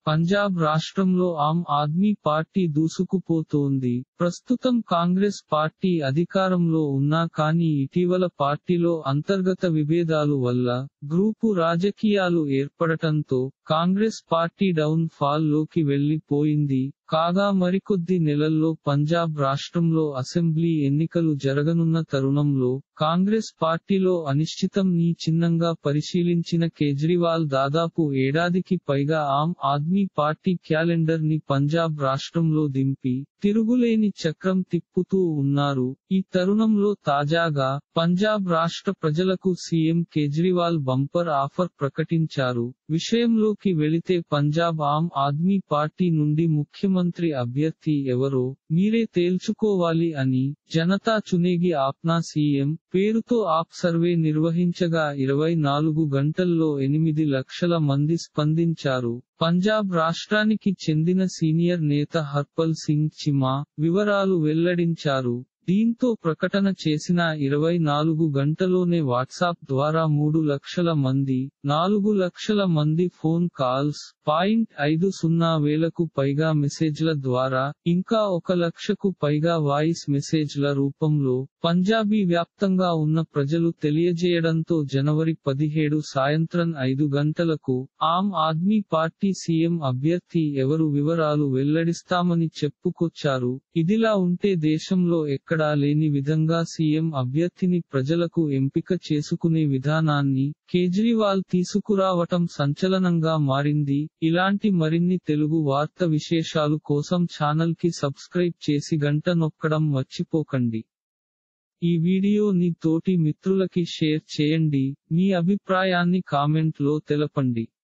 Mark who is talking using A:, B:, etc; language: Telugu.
A: పంజాబ్ రాష్ట్రంలో ఆమ్ ఆద్మీ పార్టీ దూసుకుపోతోంది ప్రస్తుతం కాంగ్రెస్ పార్టీ అధికారంలో ఉన్నా కానీ ఇటీవల పార్టీలో అంతర్గత విభేదాలు వల్ల గ్రూపు రాజకీయాలు ఏర్పడటంతో కాంగ్రెస్ పార్టీ డౌన్ ఫాల్ లోకి వెళ్లిపోయింది కాగా మరికొద్ది నెలల్లో పంజాబ్ రాష్ట్రంలో అసెంబ్లీ ఎన్నికలు జరగనున్న తరుణంలో కాంగ్రెస్ పార్టీలో అనిశ్చితం ని చిన్నంగా పరిశీలించిన కేజ్రీవాల్ దాదాపు ఏడాదికి పైగా ఆమ్ ఆద్మీ పార్టీ క్యాలెండర్ ని పంజాబ్ రాష్ట్రంలో దింపి తిరుగులేని చక్రం తిప్పుతూ ఉన్నారు ఈ తరుణంలో తాజాగా పంజాబ్ రాష్ట్ర ప్రజలకు సీఎం కేజ్రీవాల్ బంపర్ ఆఫర్ ప్రకటించారు విషయంలోకి వెళితే పంజాబ్ ఆమ్ ఆద్మీ పార్టీ నుండి ముఖ్యమంత్రి అభ్యర్థి ఎవరో మీరే తేల్చుకోవాలి అని జనతా చునేగి ఆప్నా సీఎం పేరుతో ఆప్ సర్వే నిర్వహించగా ఇరవై నాలుగు గంటల్లో ఎనిమిది లక్షల మంది స్పందించారు పంజాబ్ రాష్ట్రానికి చెందిన సీనియర్ నేత హర్పల్ సింగ్ చిమా వివరాలు వెల్లడించారు దీంతో ప్రకటన చేసిన ఇరవై నాలుగు గంటలోనే వాట్సాప్ ద్వారా మూడు లక్షల మంది నాలుగు లక్షల మంది ఫోన్ కాల్స్ పాయింట్ ఐదు సున్నా వేలకు పైగా మెసేజ్ల ద్వారా ఇంకా ఒక లక్షకు పైగా వాయిస్ మెసేజ్ల రూపంలో పంజాబీ వ్యాప్తంగా ఉన్న ప్రజలు తెలియజేయడంతో జనవరి పదిహేడు సాయంత్రం ఐదు గంటలకు ఆమ్ ఆద్మీ పార్టీ సీఎం అభ్యర్థి ఎవరు వివరాలు వెల్లడిస్తామని చెప్పుకొచ్చారు ఇదిలా ఉంటే దేశంలో ఎక్కడా లేని విధంగా సీఎం అభ్యర్థిని ప్రజలకు ఎంపిక చేసుకునే విధానాన్ని కేజ్రీవాల్ తీసుకురావటం సంచలనంగా మారింది ఇలాంటి మరిన్ని తెలుగు వార్త విశేషాలు కోసం ఛానల్ కి సబ్స్క్రైబ్ చేసి గంట నొక్కడం మర్చిపోకండి ఈ వీడియోని తోటి మిత్రులకి షేర్ చేయండి మీ అభిప్రాయాన్ని కామెంట్ లో తెలపండి